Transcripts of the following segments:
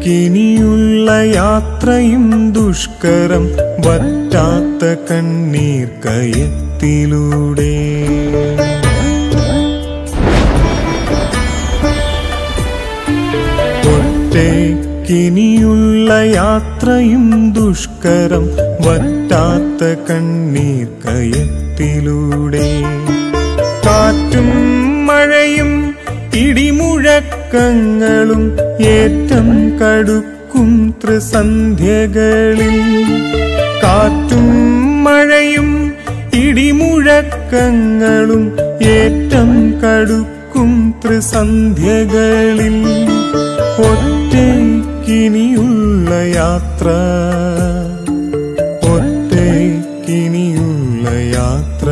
ഒറ്റയ്ക്കിനിയുള്ള യാത്രയും ദുഷ്കരം വറ്റാത്ത കണ്ണീർ കയത്തിലൂടെ ഒറ്റയ്ക്കിനിയുള്ള യാത്രയും ദുഷ്കരം വറ്റാത്ത കണ്ണീർ കയത്തിലൂടെ കാറ്റും മഴയും ഇടിമുഴക്കങ്ങളും ഏറ്റം കടുക്കും ത്രിസന്ധ്യകളിൽ കാറ്റും മഴയും ഇടിമുഴക്കങ്ങളും ഏറ്റം കടുക്കും ത്രിസന്ധ്യകളിൽ ഒറ്റയ്ക്കിനിയുള്ള യാത്ര ഒറ്റയ്ക്കിനിയുള്ള യാത്ര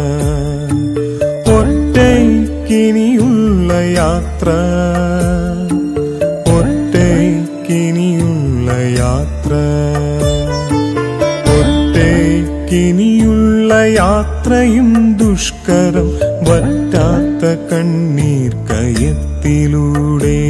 ഒറ്റയ്ക്കിനിയുള്ള യാത്ര ഒറ്റയ്ക്കിനിയുള്ള യാത്ര ഒറ്റയ്ക്കിനിയുള്ള യാത്രയും ദുഷ്കരം വറ്റാത്ത കണ്ണീർ കയത്തിലൂടെ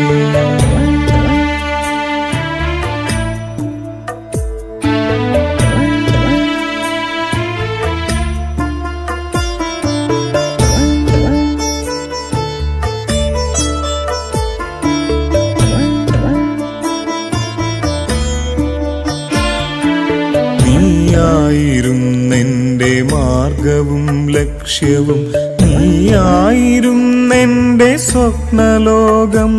നീയായിരുന്നെന്റെ മാർഗവും ലക്ഷ്യവും നീയായിരുന്നെന്റെ സ്വപ്നലോകം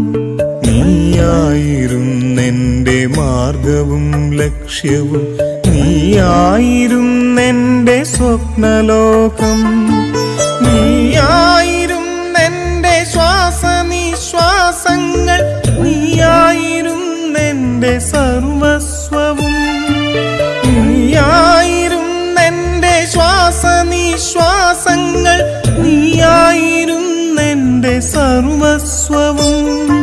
നീയായിരുന്നെന്റെ മാർഗവും ലക്ഷ്യവും നീയായിരുന്നെന്റെ സ്വപ്നലോകം നീയായിരുന്നെന്റെ ശ്വാസനിശ്വാസങ്ങൾ നീയായിരുന്നെന്റെ സർവസ്വവും നീയായിരുന്നെന്റെ ശ്വാസനിശ്വാസങ്ങൾ നീയായിരുന്നെന്റെ സർവസ്വവും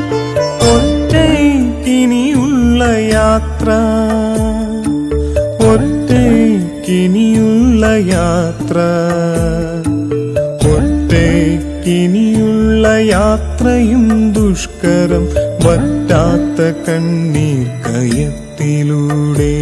ഒറ്റയ്ക്കിനിയുള്ള യാത്ര ഒറ്റയ്ക്കിനിയുള്ള യാത്ര ഒറ്റയ്ക്കിനിയുള്ള യാത്രയും ദുഷ്കരം വറ്റാത്ത കണ്ണീർ കയത്തിലൂടെ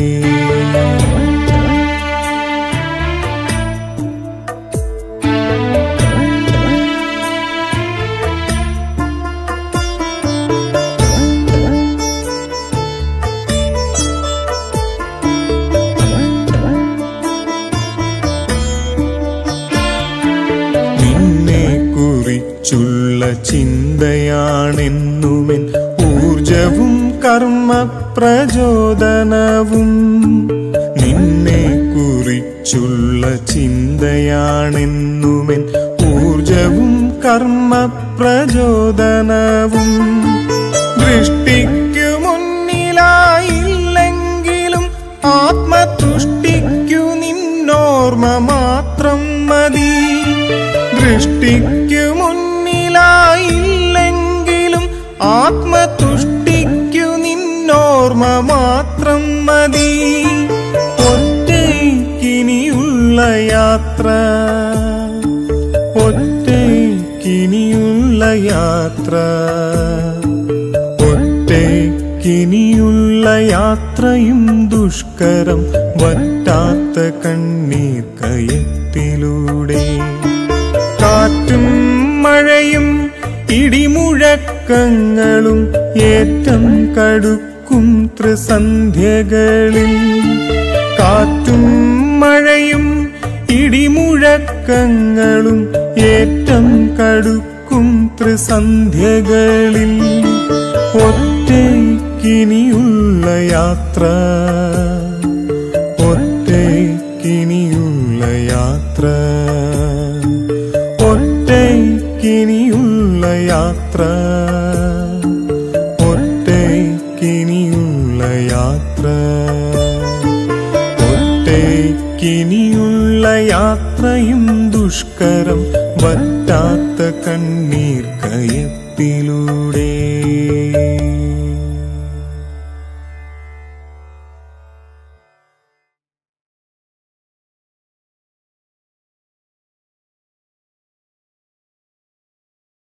നിന്നെ കുറിച്ചുള്ള ചിന്തയാണെന്നുമെൻ ഊർജവും കർമ്മ പ്രചോദനവും നിന്നെ കുറിച്ചുള്ള ചിന്തയാണെന്നുമെൻ ഊർജവും കർമ്മ പ്രചോദനവും ദൃഷ്ടിക്കു മുന്നിലായില്ലെങ്കിലും ആത്മതുഷ്ടിക്കു നിന്നോർമ്മ മാത്രം മതി ദൃഷ്ടിക്കു മുന്നിലായില്ലെങ്കിലും ആത്മതുഷ്ടിക്കു നിന്നോർമ്മ മാത്രം മതി ഒറ്റയ്ക്കിനിയുള്ള യാത്ര ഒറ്റയ്ക്കിനിയുള്ള യാത്ര ഒറ്റയ്ക്കിനിയുള്ള യാത്രയും ദുഷ്കരം വറ്റാത്ത കണ്ണീർ കയത്തിലൂടെ കാറ്റും മഴയും ഇടിമുഴക്കങ്ങളും ഏറ്റം കടുക്കും ത്രിസന്ധ്യകളിൽ കാറ്റും മഴയും ഇടിമുഴക്കങ്ങളും ഏറ്റം കടുക്കും ത്രിസന്ധ്യകളിൽ ഒറ്റയ്ക്കിനിയുള്ള യാത്ര ഒറ്റയ്ക്കിനിയുള്ള യാത്ര ഒറ്റയ്ക്കിനിയുള്ള യാത്ര ഒറ്റയ്ക്കിനിയുള്ള യാത്ര ഒറ്റയ്ക്കിനിയുള്ള യാത്രയും ദുഷ്കരം വറ്റാത്ത കണ്ണീർ കയത്തിലൂടെ